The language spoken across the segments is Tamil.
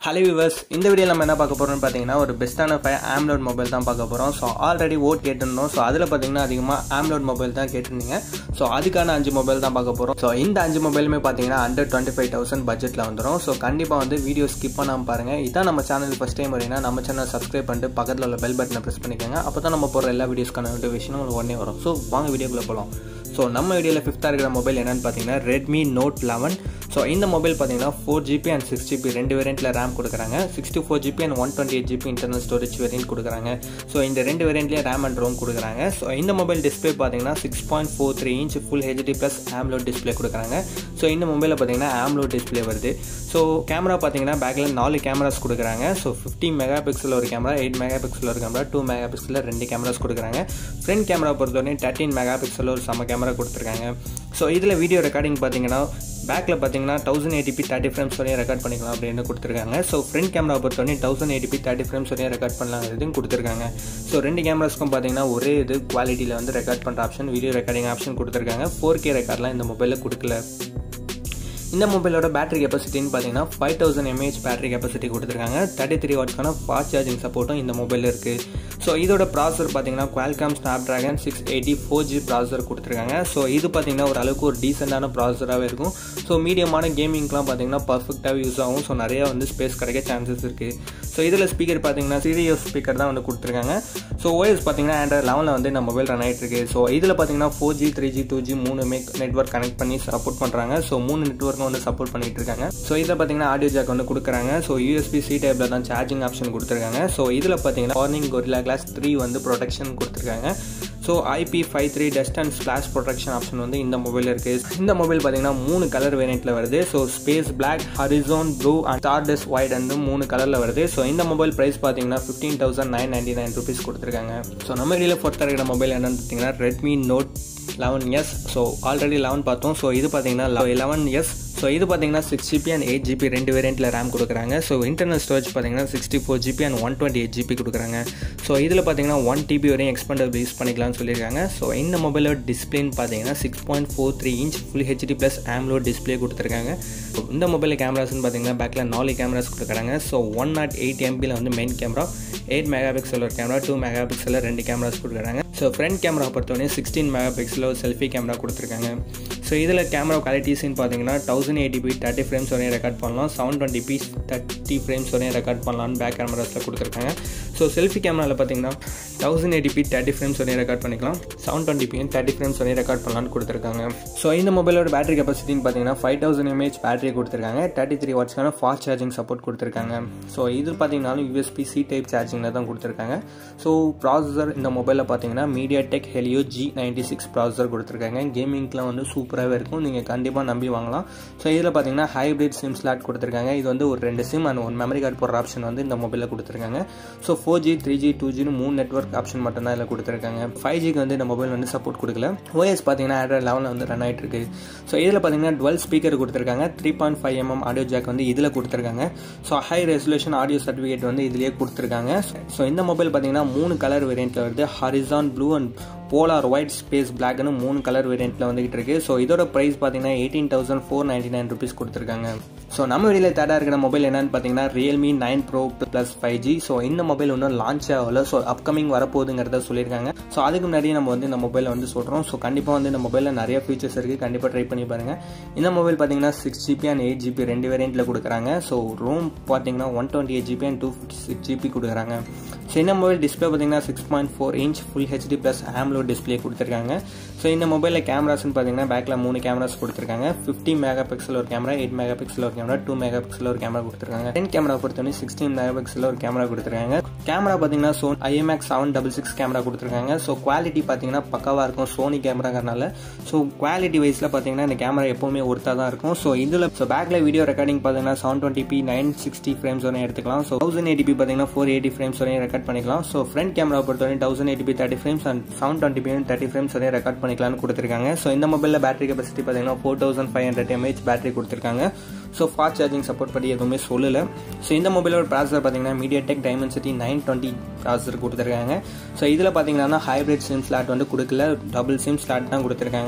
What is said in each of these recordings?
ஹலோ விவர்ஸ் இந்த வீடியோவில் நம்ம என்ன பார்க்க போகிறோம்னு பார்த்தீங்கன்னா ஒரு பெஸ்ட்டான ஃபைவ் ஆம்லோட் மொபைல் தான் பார்க்க போகிறோம் ஸோ ஆல்ரெடி ஓட் கேட்டிருந்தோம் ஸோ அதில் பார்த்தீங்கன்னா அதிகமாக ஆம்லோட் மொபைல் தான் கேட்டிருந்தீங்க ஸோ அதுக்கான அஞ்சு மொபைல் தான் பார்க்க போகிறோம் ஸோ இந்த அஞ்சு மொபைலுமே பார்த்தீங்கன்னா அண்டர் டுவெண்ட்டி ஃபைவ் தௌசண்ட் பட்ஜெட்டில் வந்துடும் ஸோ கண்டிப்பாக வந்து வீடியோ ஸ்கிப் பண்ணாமல் பாருங்கள் இதான் நம்ம சேனல் ஃபஸ்ட் டைம் வரீங்கன்னா நம்ம சேனல் சப்ஸ்கிரைப் பண்ணிட்டு பக்கத்தில் உள்ள பெல் பட்டனை ப்ரெஸ் பண்ணிக்கோங்க அப்போ தான் நம்ம போகிற எல்லா வீடியோஸ்க்கான நோட்டிஃபிகேஷனும் உங்களுக்கு உடனே வரும் ஸோ வாங்க வீடியோக்குள்ளே போகலாம் ஸோ நம்ம வீடியோவில் ஃபிஃப்த்தாக இருக்கிற மொபைல் என்னென்னு பார்த்தீங்கன்னா ரெட்மி நோட் லெவன் ஸோ இந்த மொபைல் பார்த்தீங்கன்னா four GB and six GB ரெண்டு வேரியண்ட்டில் ரேம் கொடுக்குறாங்க sixty four GB and one twenty eight GB internal storage variant கொடுக்குறாங்க ஸோ இந்த ரெண்டு வேரியண்ட்லேயே ரேம் அண்ட் ரோம் கொடுக்குறாங்க ஸோ இந்த மொபைல் டிஸ்பிளே பார்த்தீங்கன்னா six point four three inch full HD plus AMOLED display கொடுக்குறாங்க ஸோ இந்த மொபைலில் பார்த்தீங்கன்னா ஆம்லோட் டிஸ்பிளே வருது ஸோ கேமரா பார்த்தீங்கன்னா பேக்கில் நாலு கேமராஸ் கொடுக்குறாங்க ஸோ ஃபிஃப்டி மெகா பிக்சல் ஒரு கேமரா எயிட் மெகா பிக்சல் ஒரு கேமரா டூ மெகா பிக்சலில் ரெண்டு கேமராஸ் கொடுக்குறாங்க ஃப்ரண்ட் கேமரா பொறுத்தவரையும் தேர்ட்டின் மெகா பிக்சல் ஒரு செம்ம கேமரா கொடுத்துருக்காங்க ஸோ இதில் வீடியோ ரெக்கார்டிங் பார்த்தீங்கன்னா பேக்கில் பார்த்தீங்கன்னா தௌசண்ட் எயிட்டிபி தேர்ட்டி ஃப்ரேம்ஸ் வரையும் ரெக்கார்ட் பண்ணிக்கலாம் அப்படின்னு கொடுத்துருக்காங்க ஸோ ஃப்ரண்ட் கேமரா பொறுத்தவரை தௌசண்ட் எயிட்டிபி தேர்ட்டி ஃப்ரேம்ஸ் வரையும் ரெக்கார்ட் பண்ணலாங்கிறதையும் கொடுத்துருக்காங்க ஸோ ரெண்டு கேமராஸ்க்கும் பார்த்தீங்கன்னா ஒரே இது குவாலிட்டியில் வந்து ரெக்கார்ட் பண்ணுற ஆப்ஷன் வீடியோ ரெக்கார்டிங் ஆப்ஷன் கொடுத்துருக்காங்க ஃபோர் கே ரெக்கார்ட்லாம் இந்த மொபைலில் கொடுக்கல இந்த மொபைலோட பேட்டரி கெப்பாசிட்டின்னு பார்த்தீங்கன்னா five thousand mAh battery capacity கொடுத்துருக்காங்க தேர்ட்டி த்ரீ வாட்ஸ்க்கான ஃபாஸ்ட் சார்ஜிங் சப்போர்ட்டும் இந்த மொபைலில் இருக்குது ஸோ இதோட ப்ராசர் பார்த்தீங்கன்னா Qualcomm Snapdragon six eighty four G processor கொடுத்துருக்காங்க ஸோ இது பார்த்தீங்கன்னா ஒரு அளவுக்கு ஒரு டீசெண்டான ப்ராசராகவே இருக்கும் ஸோ மீடியமான கேமிங்லாம் பார்த்தீங்கன்னா பர்ஃபெக்டாக யூஸ் ஆகும் ஸோ நிறையா வந்து ஸ்பேஸ் கிடைக்க சான்சஸ் இருக்குது ஸோ இதில் ஸ்பீக்கர் பார்த்தீங்கன்னா சீரியோ ஸ்பீக்கர் தான் வந்து கொடுத்துருக்காங்க ஸோ ஓஎஸ் பார்த்தீங்கன்னா ஆண்ட்ராய்ட் லெவனில் வந்து நம்ம மொபைல் ரன் ஆகிட்டு இருக்கு ஸோ இதில் பார்த்தீங்கன்னா four G three G two G மூணுமே நெட்ஒர்க் கனெக்ட் பண்ணி சப்போர்ட் பண்ணுறாங்க ஸோ மூணு நெட்ஒர்க்கும் வந்து சப்போர்ட் பண்ணிட்டு இருக்காங்க ஸோ இதில் பார்த்தீங்கன்னா ஆடியோ ஜாக் வந்து கொடுக்குறாங்க ஸோ யூஎஸ்பி சி டைப்பில் தான் சார்ஜிங் ஆப்ஷன் கொடுத்துருக்காங்க ஸோ இதில் பார்த்தீங்கன்னா வார்னிங் கொரிலா கிளாஸ் த்ரீ வந்து ப்ரொடெக்ஷன் கொடுத்துருக்காங்க so IP five three dust and splash protection option வந்து இந்த மொபைலில் இருக்குது இந்த மொபைல் பார்த்தீங்கன்னா மூணு கலர் வேரியண்ட்டில் வருது so space black horizon blue and stardust white வந்து மூணு கலரில் வருது ஸோ இந்த மொபைல் ப்ரைஸ் பார்த்தீங்கன்னா fifteen thousand nine ninety nine rupees கொடுத்துருக்காங்க ஸோ நம்ம இடையில பொறுத்த இருக்கிற மொபைல் என்னன்னு பார்த்தீங்கன்னா Redmi note eleven S so already eleven பார்த்தோம் ஸோ இது பார்த்தீங்கன்னா லெவன் எஸ் ஸோ இது பார்த்தீங்கன்னா six GB and eight GB ரெண்டு வேரியண்ட்டில் ரேம் கொடுக்குறாங்க ஸோ இன்டர்னல் ஸ்டோரேஜ் பார்த்தீங்கன்னா sixty four GB and one twenty eight GB கொடுக்குறாங்க ஸோ இதில் பார்த்தீங்கன்னா ஒன் டிபி வரையும் எக்ஸ்பெண்டபிள் யூஸ் பண்ணிக்கலாம்னு சொல்லியிருக்காங்க ஸோ இந்த மொபைலோட டிஸ்பிளேன்னு பார்த்தீங்கன்னா six point four three inch full HD plus AMOLED display கொடுத்துருக்காங்க இந்த மொபைலில் கேமராஸ்னு பார்த்தீங்கன்னா பேக்கில் நாலு கேமராஸ் கொடுக்குறாங்க ஸோ ஒன் நாட் எயிட் எம்பியில் வந்து main camera eight megapixel ஒரு கேமரா டூ மெகா பிக்சலில் ரெண்டு கேமராஸ் கொடுக்குறாங்க ஸோ ஃப்ரண்ட் கேமரா பொறுத்தவரை சிக்ஸ்டீன் மெகா பிக்சலில் ஒரு செல்ஃபி கேமரா கொடுத்துருக்காங்க ஸோ இதில் கேமரா குவாலிட்டிஸ்ன்னு பார்த்தீங்கன்னா thousand eighty p thirty frames வரையும் ரெக்கார்ட் பண்ணலாம் seven twenty p thirty frames வரையும் ரெக்கார்ட் பண்ணலாம்னு பேக் கேமராஸில் கொடுத்துருக்காங்க ஸோ செல்ஃபி கேமராவில் பார்த்தீங்கன்னா thousand eighty p thirty frames வரையும் ரெக்கார்ட் பண்ணிக்கலாம் செவன் டுவெண்ட்டி பியும் தேர்ட்டி ஃப்ரேம்ஸ் வரையும் ரெக்கார்ட் பண்ணலாம்னு கொடுத்துருக்காங்க ஸோ இந்த மொபைலோட பேட்டரி கெப்பாசிட்டின்னு பார்த்தீங்கன்னா ஃபைவ் தௌசண்ட் எம்ஏஹெச் பேட்டரி கொடுத்துருக்காங்க தேர்ட்டி த்ரீ வாட்ஸ்க்கான ஃபாஸ்ட் சார்ஜிங் சப்போர்ட் கொடுத்துருக்காங்க ஸோ இது பார்த்தீங்கன்னாலும் யூஎஸ்பி சி டைப் சார்ஜிங்கில் தான் கொடுத்துருக்காங்க ஸோ ப்ராசஸர் இந்த மொபைலில் பார்த்தீங்கன்னா MediaTek Helio G ninety six processor கொடுத்துருக்காங்க கேமிங்க்குலாம் வந்து சூப்பராகவே இருக்கும் நீங்கள் கண்டிப்பாக நம்பி வாங்கலாம் ஸோ இதில் பார்த்தீங்கன்னா ஹைப்ரிட் சிம் ஸ்லாட் கொடுத்துருக்காங்க இது வந்து ஒரு ரெண்டு SIM and one memory card போடுற ஆப்ஷன் வந்து இந்த மொபைலில் கொடுத்துருக்காங்க so four G three G two ஜின்னு மூணு நெட்ஒர்க் ஆப்ஷன் மட்டும் தான் இதில் கொடுத்துருக்காங்க ஃபைவ் ஜிக்கு வந்து இந்த மொபைல் வந்து சப்போர்ட் கொடுக்கல ஓஎஸ் பார்த்தீங்கன்னா ஆண்ட்ராய்ட் லெவனில் வந்து ரன் ஆகிட்டு இருக்கு ஸோ இதில் பார்த்தீங்கன்னா டுவெல் ஸ்பீக்கர் கொடுத்துருக்காங்க three point five mm audio jack வந்து இதில் கொடுத்துருக்காங்க so high resolution audio certificate வந்து இதுலேயே கொடுத்துருக்காங்க ஸோ இந்த மொபைல் பார்த்தீங்கன்னா மூணு கலர் வேரியண்ட்டில் வருது horizon blue and polar white space பிளாக்னு மூணு கலர் வேரியண்ட்டில் வந்துகிட்டு இருக்கு ஸோ இதோட ப்ரைஸ் பார்த்தீங்கன்னா eighteen thousand four ninety nine rupees கொடுத்துருக்காங்க ஸோ நம்ம வெளியில் தேடா இருக்கிற மொபைல் என்னன்னு பார்த்தீங்கன்னா Realme nine pro plus five G so இந்த மொபைல் இன்னும் லான்ச் ஆகல ஸோ அப்கமிங் வரப்போகுதுங்கிறத சொல்லியிருக்காங்க ஸோ அதுக்கு முன்னாடியே நம்ம வந்து இந்த மொபைலை வந்து சொல்கிறோம் ஸோ கண்டிப்பாக வந்து இந்த மொபைலில் நிறைய ஃபீச்சர்ஸ் இருக்குது கண்டிப்பாக ட்ரை பண்ணி பாருங்கள் இந்த மொபைல் பார்த்தீங்கன்னா six GB and eight GB ரெண்டு வேரியண்ட்டில் கொடுக்குறாங்க ஸோ ரோம் பார்த்தீங்கன்னா one twenty eight GB and two fifty six GB கொடுக்குறாங்க ஸோ இந்த மொபைல் டிஸ்பிளே பார்த்தீங்கன்னா six point four inch full HD plus AMOLED display கொடுத்துருக்காங்க ஸோ இந்த மொபைலில் கேமராஸ்னு பார்த்தீங்கன்னா பேக்கில் மூணு கேமராஸ் கொடுத்துருக்காங்க ஃபிஃப்டி மெகா பிக்சல் ஒரு கேமரா எயிட் மெகா பிக்சல் ஒரு கேமரா டூ மெகா பிக்சல் ஒரு கேமரா கொடுத்துருக்காங்க டென் கேமரா பொறுத்தவரை சிக்ஸ்டீன் மெகா பிக்சல் ஒரு கேமரா கொடுத்துருக்காங்க கேமரா பார்த்தீங்கன்னா so IMX seven double six camera கொடுத்துருக்காங்க ஸோ குவாலிட்டி பார்த்தீங்கன்னா பக்கவாக இருக்கும் சோனி கேமராங்கிறனால ஸோ குவாலிட்டி வைஸில் பார்த்தீங்கன்னா இந்த கேமரா எப்போவுமே ஒருத்தா தான் இருக்கும் ஸோ இதில் ஸோ பேக்கில் வீடியோ ரெக்கார்டிங் பார்த்தீங்கன்னா seven twenty p nine sixty frames வரையும் எடுத்துக்கலாம் ஸோ தௌசண்ட் எயிட்டி பி பார்த்தீங்கன்னா ஃபோர் எயிட்டி ஃப்ரேம்ஸ் வரையும் ரெக்கார்ட் பண்ணிக்கலாம் ஸோ ஃப்ரண்ட் கேமரா பொறுத்தவரை thousand eighty p thirty frames and seven twenty p thirty frames வரையும் ரெக்கார்ட் பண்ணிக்கலாம்னு கொடுத்துருக்காங்க ஸோ இந்த மொபைலில் பேட்டரி கெப்பாசிட்டி பார்த்தீங்கன்னா four thousand five hundred mAh battery கொடுத்துருக்காங்க ஸோ ஃபாஸ்ட் சார்ஜிங் சப்போர்ட் படி எதுவுமே சொல்லலை ஸோ இந்த மொபைலோட ப்ராசர் பார்த்தீங்கன்னா MediaTek Dimensity nine twenty processor கொடுத்துருக்காங்க ஸோ இதில் பார்த்தீங்கன்னா ஹைப்ரிட் சிம் ஸ்லாட் வந்து கொடுக்கல டபுள் சிம் ஸ்லாட் தான் கொடுத்துருக்காங்க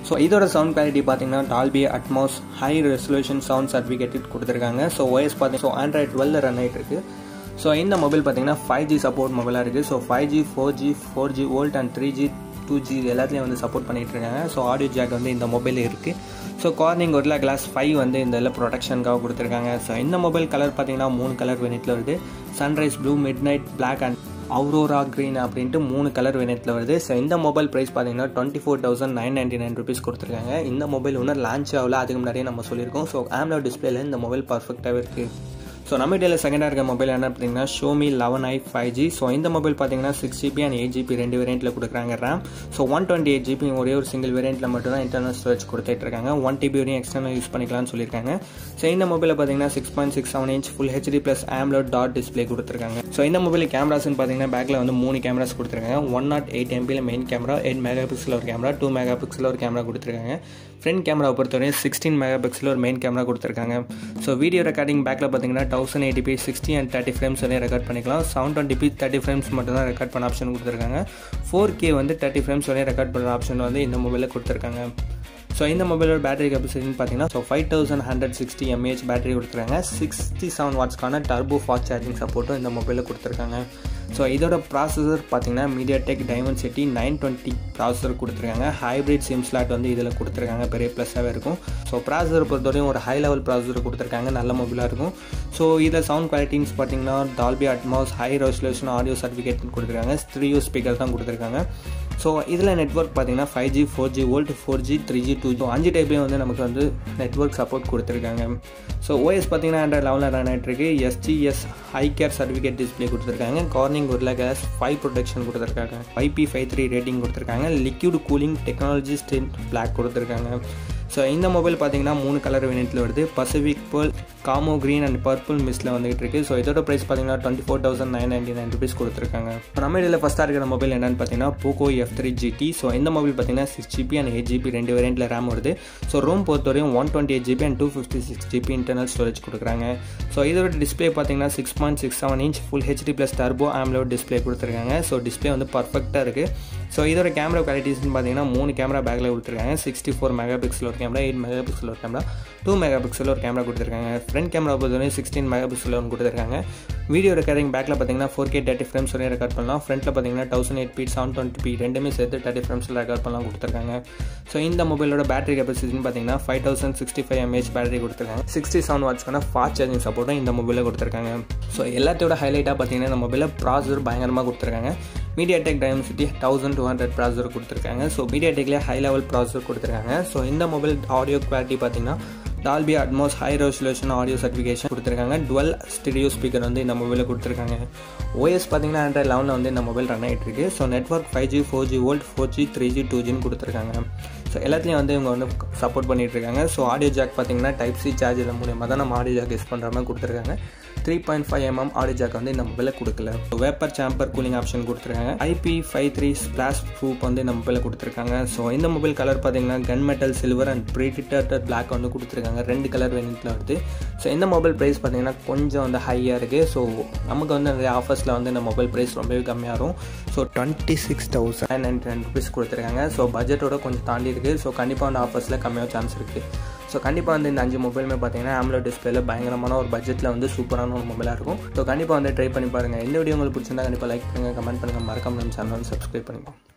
ஸோ இதோட சவுண்ட் குவாலிட்டி பார்த்தீங்கன்னா Dolby Atmos high resolution sound certificate கொடுத்துருக்காங்க ஸோ ஓஎஸ் பார்த்தீங்கன்னா ஸோ ஆண்ட்ராய்ட் டுவெல் ரன் ஆகிட்டு இருக்கு ஸோ இந்த மொபைல் பார்த்தீங்கன்னா ஃபைவ் ஜி சப்போர்ட் மொபைலாக இருக்குது so five G four G four G VoLTE and three G two G எல்லாத்துலேயும் வந்து சப்போர்ட் பண்ணிட்டு இருக்காங்க ஸோ ஆடியோ ஜாக் வந்து இந்த மொபைல் இருக்குது so Corning Gorilla glass five வந்து இந்த இதில் ப்ரொடக்ஷனுக்காக கொடுத்துருக்காங்க ஸோ இந்த மொபைல் கலர் பார்த்தீங்கன்னா மூணு கலர் வெனிட்டில் வருது sunrise blue midnight black and aurora green அப்படின்ட்டு மூணு கலர் வெனிட்டில் வருது ஸோ இந்த மொபைல் ப்ரைஸ் பார்த்தீங்கன்னா twenty four thousand nine ninety nine rupees கொடுத்துருக்காங்க இந்த மொபைல் ஒன்றும் லான்ச் ஆகல அதுக்கு முன்னாடியே நம்ம சொல்லியிருக்கோம் ஸோ ஆம்லோ டிஸ்பிளேல இந்த மொபைல் பர்ஃபெக்டாகவே இருக்குது ஸோ நம்ம இடையில செகண்டாக இருக்க மொபைல் என்ன பார்த்தீங்கன்னா Xiaomi eleven i five G so இந்த மொபைல் பார்த்தீங்கன்னா six GB and eight GB ரெண்டு வேரியண்ட்டில் கொடுக்குறாங்க RAM so one twenty eight GB ஒரே ஒரு சிங்கிள் வேரியண்ட்டில் மட்டும் தான் இன்டர்னல் ஸ்டோரேஜ் கொடுத்துட்டு இருக்காங்க ஒன் டிபி வரையும் எக்ஸ்டர்னல் யூஸ் பண்ணிக்கலாம்னு சொல்லியிருக்காங்க ஸோ இந்த மொபைலில் பார்த்தீங்கன்னா six point six seven inch full HD plus AMOLED dot display கொடுத்துருக்காங்க ஸோ இந்த மொபைல் கேமராஸ்னு பார்த்தீங்கன்னா பேக்கில் வந்து மூணு கேமராஸ் கொடுத்துருக்காங்க ஒன் நாட் எயிட் எம்பியில் main camera eight megapixel ஒரு கேமரா டூ மெகா பிக்சல் ஒரு கேமரா கொடுத்துருக்காங்க ஃப்ரண்ட் கேமரா பொறுத்தவரையும் சிக்ஸ்டீன் மெகா பிக்சல் ஒரு மெயின் கேமரா கொடுத்துருக்காங்க ஸோ வீடியோ ரெக்கார்டிங் பேக்கில் பார்த்தீங்கன்னா thousand eighty p sixty and thirty frames வரையும் ரெக்கார்ட் பண்ணிக்கலாம் seven twenty p thirty frames மட்டும் தான் ரெக்கார்ட் பண்ண ஆப்ஷன் கொடுத்துருக்காங்க ஃபோர் கே வந்து தேர்ட்டி ஃப்ரேம்ஸ் வரையும் ரெக்கார்ட் பண்ணுற ஆப்ஷன் வந்து இந்த மொபைலில் கொடுத்துருக்காங்க ஸோ இந்த மொபைலோட பேட்டரி கெப்பாசிட்டின்னு பார்த்தீங்கன்னா so five thousand hundred sixty mAh battery கொடுத்துருக்காங்க சிக்ஸ்டி செவன் வாட்ஸ்க்கான டர்போ ஃபாஸ்ட் சார்ஜிங் சப்போர்ட்டும் இந்த மொபைலில் கொடுத்துருக்காங்க ஸோ இதோட ப்ராசஸர் பார்த்தீங்கன்னா MediaTek Dimensity nine twenty processor கொடுத்துருக்காங்க ஹைப்ரிட் சிம் ஸ்லாட் வந்து இதில் கொடுத்துருக்காங்க பெரிய ப்ளஸ்ஸாகவே இருக்கும் ஸோ ப்ராசஸர் பொறுத்தவரையும் ஒரு ஹை லெவல் ப்ராசஸர் கொடுத்துருக்காங்க நல்ல மொபைலாக இருக்கும் ஸோ இதில் சவுண்ட் குவாலிட்டின்னு பார்த்தீங்கன்னா Dolby Atmos high resolution audio certificate கொடுத்துருக்காங்க ஸ்ட்ரீயோ ஸ்பீக்கர் தான் கொடுத்துருக்காங்க ஸோ இதில் நெட்ஒர்க் பார்த்தீங்கன்னா five G four G VoLTE four G three G two G அஞ்சு டைப்லேயும் வந்து நமக்கு வந்து நெட்ஒர்க் சப்போர்ட் கொடுத்துருக்காங்க ஸோ ஓஎஸ் பார்த்தீங்கன்னா ஆண்ட்ராய்ட் லெவலில் ரன் ஆகிட்டு இருக்கு எஸ்டிஎஸ் ஹை கேர் சர்டிஃபிகேட் டிஸ்பிளே கொடுத்துருக்காங்க கார்னிங் ஒரு கேஸ் ஃபைவ் ப்ரொடெக்ஷன் கொடுத்துருக்காங்க ஐபி ஃபைவ் த்ரீ ரேட்டிங் கொடுத்துருக்காங்க liquid cooling technology stand black கொடுத்துருக்காங்க ஸோ இந்த மொபைல் பார்த்தீங்கன்னா மூணு கலர் வேரியண்ட்டில் வருது Pacific pearl camo green and purple மிஸ்ல வந்துகிட்டு இருக்கு ஸோ இதோட ப்ரைஸ் பார்த்தீங்கன்னா twenty four thousand nine ninety nine rupees கொடுத்துருக்காங்க நம்ம இதில் ஃபஸ்ட்டாக இருக்கிற மொபைல் என்னன்னு பார்த்தீங்கன்னா Poco F three GT so இந்த மொபைல் பார்த்தீங்கன்னா six GB and eight GB ரெண்டு வேரியண்ட்டில் ரேம் வருது ஸோ ரோம் பொறுத்தவரையும் one twenty eight GB and two fifty six GB internal storage கொடுக்குறாங்க ஸோ இதோட டிஸ்பிளே பார்த்தீங்கன்னா six point six seven inch full HD plus turbo AMOLED display கொடுத்துருக்காங்க ஸோ டிஸ்பிளே வந்து பர்ஃபெக்டாக இருக்குது ஸோ இதோட கேமரா குவாலிட்டிஸ்னு பார்த்தீங்கன்னா மூணு கேமரா பேக்கில் கொடுத்துருக்காங்க சிக்ஸ்டி ஃபோர் மெகா பிக்சல் ஒரு கேமரா எயிட் மெகா பிக்சல் ஒரு கேமரா டூ மெகா பிக்சல் ஒரு கேமரா கொடுத்துருக்காங்க ஃப்ரண்ட் கேமரா பொறுத்தவரை சிக்ஸ்டீன் மெகா பிக்சல் ஒன்று கொடுத்துருக்காங்க வீடியோ ரெக்கார்டிங் பேக்கில் பார்த்தீங்கன்னா ஃபோர் கே தேர்ட்டி ஃப்ரேம்ஸ் வரையும் ரெக்கார்ட் பண்ணலாம் ஃப்ரண்ட்டில் பார்த்தீங்கன்னா thousand eight p seven twenty p ரெண்டுமே சேர்த்து தேர்ட்டி ஃப்ரேம்ஸில் ரெக்கார்ட் பண்ணலாம் கொடுத்துருக்காங்க ஸோ இந்த மொபைலோட பேட்டரி கெப்பாசிட்டின்னு பார்த்தீங்கன்னா five thousand sixty five mAh battery கொடுத்துருக்காங்க சிக்ஸ்டி செவன் வாட்ஸ்க்கான ஃபாஸ்ட் சார்ஜிங் சப்போர்ட்டும் இந்த மொபைலில் கொடுத்துருக்காங்க ஸோ எல்லாத்தோட ஹைலைட்டாக பார்த்தீங்கன்னா இந்த மொபைலில் ப்ராசர் பயங்கரமாக கொடுத்துருக்காங்க MediaTek Dimensity thousand two hundred processor கொடுத்துருக்காங்க ஸோ மீடியா டெக்லேயே ஹை லெவல் ப்ராசர் கொடுத்துருக்காங்க ஸோ இந்த மொபைல் ஆடியோ குவாலிட்டி பார்த்தீங்கன்னா Dolby Atmos high resolution audio certification கொடுத்துருக்காங்க டுவெல் ஸ்டுடியோ ஸ்பீக்கர் வந்து இந்த மொபைலில் கொடுத்துருக்காங்க ஓஎஸ் பார்த்தீங்கன்னா ஆண்ட்ராய்ட் லெவனில் வந்து இந்த மொபைல் ரன் ஆகிட்டு இருக்கு so network five G four G VoLTE four G three G two ஜின்னு கொடுத்துருக்காங்க ஸோ எல்லாத்துலேயும் வந்து இவங்க வந்து சப்போர்ட் பண்ணிட்டு இருக்காங்க ஸோ ஆடியோ ஜாக் பார்த்தீங்கன்னா டைப் சி சார்ஜர் மூலியமாக தான் நம்ம ஆடியோ ஜாக் யூஸ் பண்ணுற மாதிரி கொடுத்துருக்காங்க three point five mm audio jack வந்து இந்த மொபைலில் கொடுக்கல வேப்பர் சாம்பர் கூலிங் ஆப்ஷன் கொடுத்துருக்காங்க IP five three splash proof வந்து இந்த மொபைலில் கொடுத்துருக்காங்க ஸோ இந்த மொபைல் கலர் பார்த்தீங்கன்னா gunmetal silver and predator black வந்து கொடுத்துருக்காங்க ரெண்டு கலர் வேரியண்ட்டில் வருது ஸோ இந்த மொபைல் ப்ரைஸ் பார்த்தீங்கன்னா கொஞ்சம் வந்து ஹையாக இருக்குது ஸோ நமக்கு வந்து நிறைய ஆஃபர்ஸில் வந்து இந்த மொபைல் ப்ரைஸ் ரொம்பவே கம்மியாக இருக்கும் so twenty six thousand nine ninety nine rupees கொடுத்துருக்காங்க ஸோ பட்ஜெட்டோட கொஞ்சம் தாண்டி இருக்குது ஸோ கண்டிப்பாக வந்து ஆஃபர்ஸில் கம்மியாக சான்ஸ் இருக்குது ஸோ கண்டிப்பாக வந்து இந்த அஞ்சு மொபைலுமே பார்த்தீங்கன்னா ஆம்லோ டிஸ்பிளேல பயங்கரமான ஒரு பட்ஜெட்டில் வந்து சூப்பரான ஒரு மொபைலாக இருக்கும் ஸோ கண்டிப்பாக வந்து ட்ரை பண்ணி பாருங்கள் இந்த வீடியோ உங்களுக்கு பிடிச்சிருந்தா கண்டிப்பாக லைக் பண்ணுங்கள் கமெண்ட் பண்ணுங்கள் மறக்காம நம்ம சேனல் வந்து சப்ஸ்கிரைப் பண்ணிக்கோங்க